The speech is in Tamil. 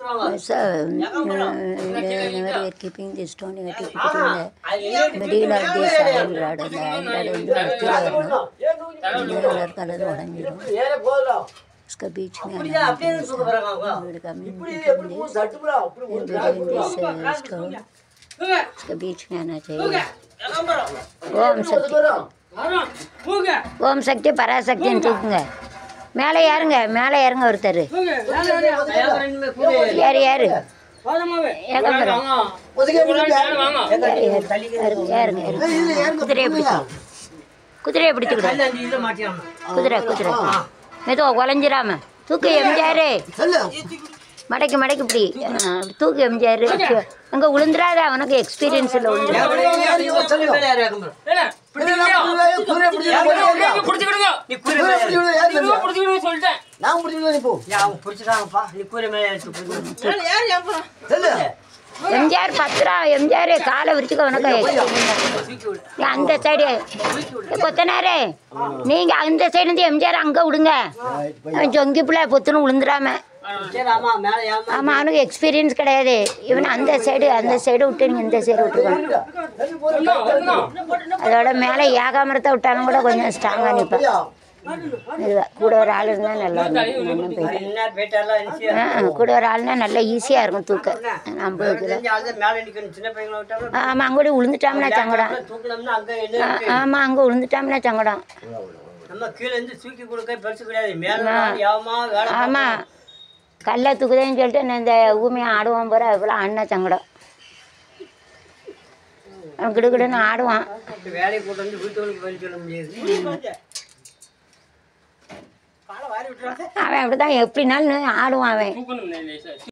So, uh, whenever we are keeping this stone, you have to keep it in the middle of this iron rod. அந்த iron rod வந்து கீழே வரணும் கீழே இருக்கிறது உடஞ்சிடும் उसका बीच में आना है कम्युनिटी this stone उसका बीच में आना चाहिए ஓம் சக்தி ஓம் சக்தி பராசக்தின்னு தூக்குங்க மேலே ஏறுங்க மேலே ஏறுங்க ஒருத்தர் ஏறு ஏறு ஏகம்பரம் ஏறு, ஏறு. ஏறுங்க ஏறுங்க குதிரையை பிடிச்சி குதிரையை பிடிச்சிக்கிடும் குதிரை குதிரை மெதுவா குலைஞ்சிராம தூக்கு எம்ஜிஆர் மடக்கி மடக்கி இப்படி ஆ, அப்படி தூக்கு எம்ஜிஆர் அங்கே விழுந்துடாத அவனுக்கு எக்ஸ்பீரியன்ஸ் இல்லை விழுந்துடும் சொல்லிட்டேன் நான் முடிச்சுக்கலாம் இப்போ சொல்லு எம்ஜிஆர் பத்திரா எம்ஜிஆர் காலை விரிச்சுக்க உனக்கு நீ அந்த சைடு கொத்தனாரே நீங்கள் அந்த சைடு இருந்து எம்ஜிஆர் அங்கே விடுங்க அவன் சொங்கி பிள்ளை பொத்துன்னு விழுந்துடாம ஆமாம் அவனுக்கு எக்ஸ்பீரியன்ஸ் கிடையாது இவன் அந்த சைடு அந்த சைடு விட்டு நீங்கள் இந்த சைடு விட்டுருக்கணும் அதோட மேலே ஏகாமரத்தை விட்டாலும் கூட கொஞ்சம் ஸ்ட்ராங்காக நிற்பான் இதுவா கூட ஒரு ஆள் இருந்தால் நல்லா இருக்கும் இன்னும் போயிட்டு ஆ ஆ, கூட ஒரு ஆள்னா நல்லா ஈஸியாக இருக்கும் தூக்க ஐம்பது கிலோ ஆமாம் அங்கே விழுந்துட்டாம்னா சங்கடம் ஆமாம் அங்கே விழுந்துட்டாம்னா சங்கடம் நம்ம கீழே இருந்து தூக்கி கொடுக்க பெருசு கிடையாது மேல யாவமா வேலை ஆமாம் கல்லை தூக்குதேன்னு சொல்லிட்டு நான் இந்த ஊமையை ஆடுவான் போகிற அதுபோல் அண்ணன் சங்கடம் அவன் கிடுகிடுன்னு ஆடுவான் பார்த்து வேலையை கூட்டு வந்து வீட்டுகளுக்கு பதில் சொல்ல முடியாது காலை வாரி விட்டுறாங்க அவன் அப்படி தான் எப்படினாலும் ஆடுவான் அவன் தூக்கணும்